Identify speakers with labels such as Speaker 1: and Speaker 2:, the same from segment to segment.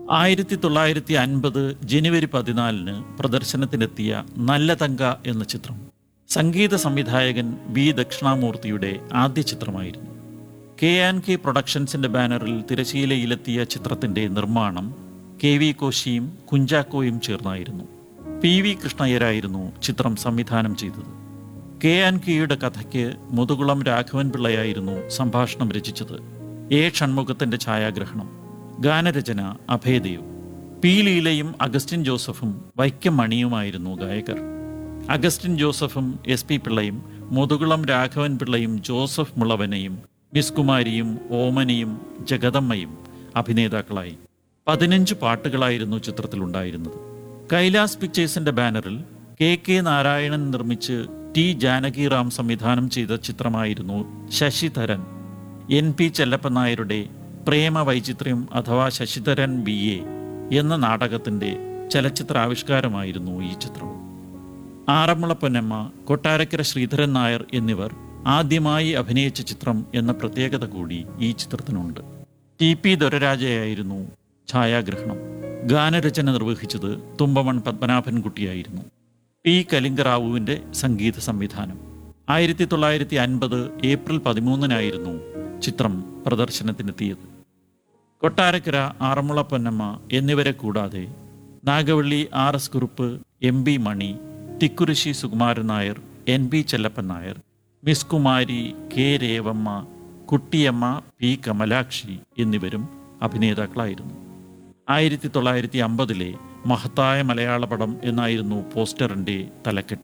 Speaker 1: ആയിരത്തി തൊള്ളായിരത്തി അൻപത് ജനുവരി പതിനാലിന് പ്രദർശനത്തിനെത്തിയ നല്ല തങ്ക എന്ന ചിത്രം സംഗീത സംവിധായകൻ ബി ദക്ഷിണാമൂർത്തിയുടെ ആദ്യ ചിത്രമായിരുന്നു കെ ആൻഡ് കെ പ്രൊഡക്ഷൻസിന്റെ ബാനറിൽ തിരശീലയിലെത്തിയ ചിത്രത്തിന്റെ നിർമ്മാണം കെ വി കോശിയും കുഞ്ചാക്കോയും ചേർന്നായിരുന്നു പി വി കൃഷ്ണയ്യരായിരുന്നു ചിത്രം സംവിധാനം ചെയ്തത് കെ ആൻഡ് കെയുടെ കഥയ്ക്ക് മുതുകുളം രാഘവൻ പിള്ളയായിരുന്നു സംഭാഷണം രചിച്ചത് എ ഷൺമുഖത്തിന്റെ ഛായാഗ്രഹണം ഗാനരചന അഭയദേവ് പി ലീലയും അഗസ്റ്റിൻ ജോസഫും വൈക്കം മണിയുമായിരുന്നു ഗായകർ അഗസ്റ്റിൻ ജോസഫും എസ് പി പിള്ളയും മുതുകുളം രാഘവൻ പിള്ളയും ജോസഫ് മുളവനെയും മിസ് കുമാരിയും ഓമനയും ജഗദമ്മയും അഭിനേതാക്കളായി പതിനഞ്ച് പാട്ടുകളായിരുന്നു ചിത്രത്തിലുണ്ടായിരുന്നത് കൈലാസ് പിക്ചേഴ്സിന്റെ ബാനറിൽ കെ കെ നാരായണൻ നിർമ്മിച്ച് ടി ജാനകിറാം സംവിധാനം ചെയ്ത ചിത്രമായിരുന്നു ശശിധരൻ എൻ പി ചെല്ലപ്പൻ നായരുടെ പ്രേമ വൈചിത്ര്യം അഥവാ ശശിധരൻ ബി എ എന്ന നാടകത്തിന്റെ ചലച്ചിത്രാവിഷ്കാരമായിരുന്നു ഈ ചിത്രം ആറന്മുള പൊന്നമ്മ കൊട്ടാരക്കര ശ്രീധരൻ നായർ എന്നിവർ ആദ്യമായി അഭിനയിച്ച ചിത്രം എന്ന പ്രത്യേകത കൂടി ഈ ചിത്രത്തിനുണ്ട് ടി പി ദൊരരാജയായിരുന്നു ഛായാഗ്രഹണം ഗാനരചന നിർവഹിച്ചത് തുമ്പമൺ പത്മനാഭൻകുട്ടിയായിരുന്നു പി കലിംഗറാവുവിന്റെ സംഗീത സംവിധാനം ആയിരത്തി തൊള്ളായിരത്തി അൻപത് ഏപ്രിൽ പതിമൂന്നിനായിരുന്നു ചിത്രം പ്രദർശനത്തിനെത്തിയത് കൊട്ടാരക്കര ആറന്മുള പൊന്നമ്മ എന്നിവരെ കൂടാതെ Nagavally R S Kurup M B Mani Thikkurissy Sukumaran Nair N B Chellappan Nair Miss Kumari K Revamma Kuttiyamma P Kamalakshi എന്നിവരും അഭിനേതാക്കളായിരുന്നു ആയിരത്തി തൊള്ളായിരത്തി അമ്പതിലെ മഹത്തായ മലയാള പടം എന്നായിരുന്നു പോസ്റ്ററിന്റെ തലക്കെട്ട്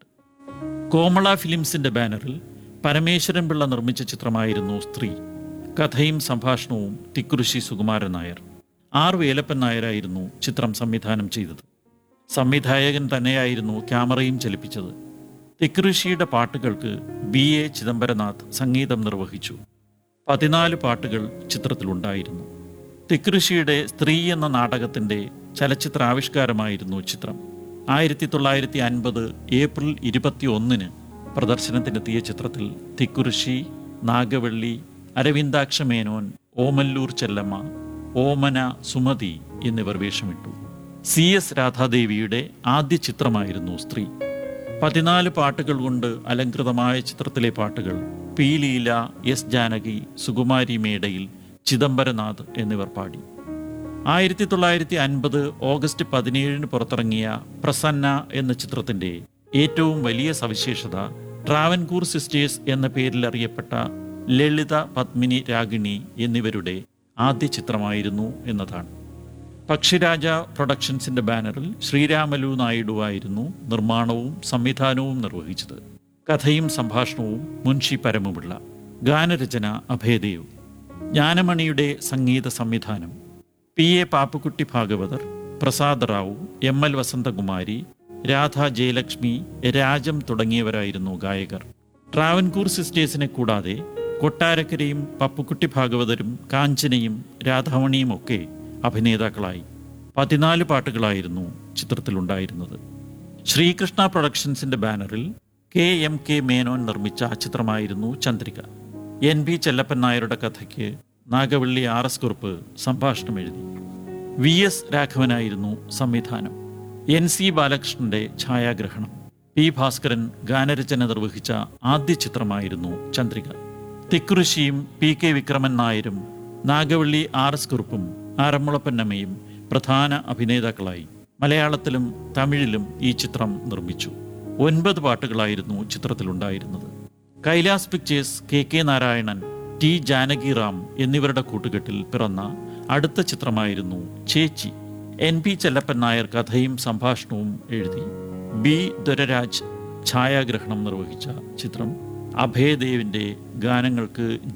Speaker 1: കോമള ഫിലിംസിന്റെ ബാനറിൽ പരമേശ്വരൻ പിള്ള നിർമ്മിച്ച ചിത്രമായിരുന്നു സ്ത്രീ കഥയും സംഭാഷണവും തിക്കുറിശി സുകുമാരൻ നായർ ആർ വേലപ്പൻ നായരായിരുന്നു ചിത്രം സംവിധാനം ചെയ്തത് സംവിധായകൻ തന്നെയായിരുന്നു ക്യാമറയും ചലിപ്പിച്ചത് തിക്കുറിശിയുടെ പാട്ടുകൾക്ക് ബി എ ചിദംബരനാഥ് സംഗീതം നിർവഹിച്ചു പതിനാല് പാട്ടുകൾ ചിത്രത്തിലുണ്ടായിരുന്നു തിക്കുറിശിയുടെ സ്ത്രീ എന്ന നാടകത്തിന്റെ ചലച്ചിത്രാവിഷ്കാരമായിരുന്നു ചിത്രം ആയിരത്തി തൊള്ളായിരത്തി അൻപത് ഏപ്രിൽ ഇരുപത്തി ഒന്നിന് പ്രദർശനത്തിനെത്തിയ ചിത്രത്തിൽ തിക്കുറിശി നാഗവള്ളി അരവിന്ദാക്ഷ മേനോൻ ഓമല്ലൂർ ചെല്ലമ്മ ഓമന സുമതി എന്നിവർ വേഷമിട്ടു സി എസ് രാധാദേവിയുടെ ആദ്യ ചിത്രമായിരുന്നു സ്ത്രീ പതിനാല് പാട്ടുകൾ കൊണ്ട് അലങ്കൃതമായ ചിത്രത്തിലെ പാട്ടുകൾ പി ലീല എസ് ജാനകി സുകുമാരി മേടയിൽ ചിദംബരനാഥ് എന്നിവർ പാടി ആയിരത്തി തൊള്ളായിരത്തി അൻപത് ഓഗസ്റ്റ് പതിനേഴിന് പുറത്തിറങ്ങിയ പ്രസന്ന എന്ന ചിത്രത്തിന്റെ ഏറ്റവും വലിയ സവിശേഷത ട്രാവൻകൂർ സിസ്റ്റേഴ്സ് എന്ന പേരിൽ അറിയപ്പെട്ട ലളിത പത്മിനി രാഗിണി എന്നിവരുടെ ആദ്യ ചിത്രമായിരുന്നു എന്നതാണ് പക്ഷിരാജ പ്രൊഡക്ഷൻസിന്റെ ബാനറിൽ ശ്രീരാമലു നായിഡുവായിരുന്നു നിർമ്മാണവും സംവിധാനവും നിർവഹിച്ചത് കഥയും സംഭാഷണവും മുൻഷി പരമപിള്ള ഗാനരചന അഭയദേവ് ജ്ഞാനമണിയുടെ സംഗീത സംവിധാനം P A Pappukutty Bhagavathar Prasad Rao M L Vasanthakumari Radha Jayalakshmi Rajam തുടങ്ങിയവരായിരുന്നു ഗായകർ ട്രാവൻകൂർ സിസ്റ്റേഴ്സിനെ കൂടാതെ കൊട്ടാരക്കരയും പപ്പുക്കുട്ടി ഭാഗവതരും കാഞ്ചനയും രാധാമണിയും ഒക്കെ അഭിനേതാക്കളായി പതിനാല് പാട്ടുകളായിരുന്നു ചിത്രത്തിലുണ്ടായിരുന്നത് ശ്രീകൃഷ്ണ പ്രൊഡക്ഷൻസിന്റെ ബാനറിൽ കെ എം കെ മേനോൻ നിർമ്മിച്ച ആ ചിത്രമായിരുന്നു ചന്ദ്രിക എൻ ബി ചെല്ലപ്പൻ നായരുടെ കഥയ്ക്ക് നാഗവള്ളി ആർ എസ് കുറുപ്പ് സംഭാഷണം എഴുതി വി എസ് രാഘവനായിരുന്നു സംവിധാനം എൻ സി ബാലകൃഷ്ണന്റെ ഛായാഗ്രഹണം പി ഭാസ്കരൻ ഗാനരചന നിർവഹിച്ച ആദ്യ ചിത്രമായിരുന്നു ചന്ദ്രിക തിക്കുറിശിയും പി കെ വിക്രമൻ നായരും നാഗവള്ളി ആർ എസ് കുറുപ്പും ആറന്മുളപ്പന്നമ്മയും പ്രധാന അഭിനേതാക്കളായി മലയാളത്തിലും തമിഴിലും ഈ ചിത്രം നിർമ്മിച്ചു ഒൻപത് പാട്ടുകളായിരുന്നു ചിത്രത്തിലുണ്ടായിരുന്നത് Kailas pictures K K Narayanan T Janaki Ram എന്നിവരുടെ കൂട്ടുകെട്ടിൽ പിറന്ന അടുത്ത ചിത്രമായിരുന്നു ചേച്ചി എൻ പി ചെല്ലപ്പൻ നായർ കഥയും സംഭാഷണവും എഴുതി ബി ദുരരാജ് ഛായാഗ്രഹണം നിർവഹിച്ച ചിത്രം അഭയദേവിന്റെ ഗാനങ്ങൾക്ക്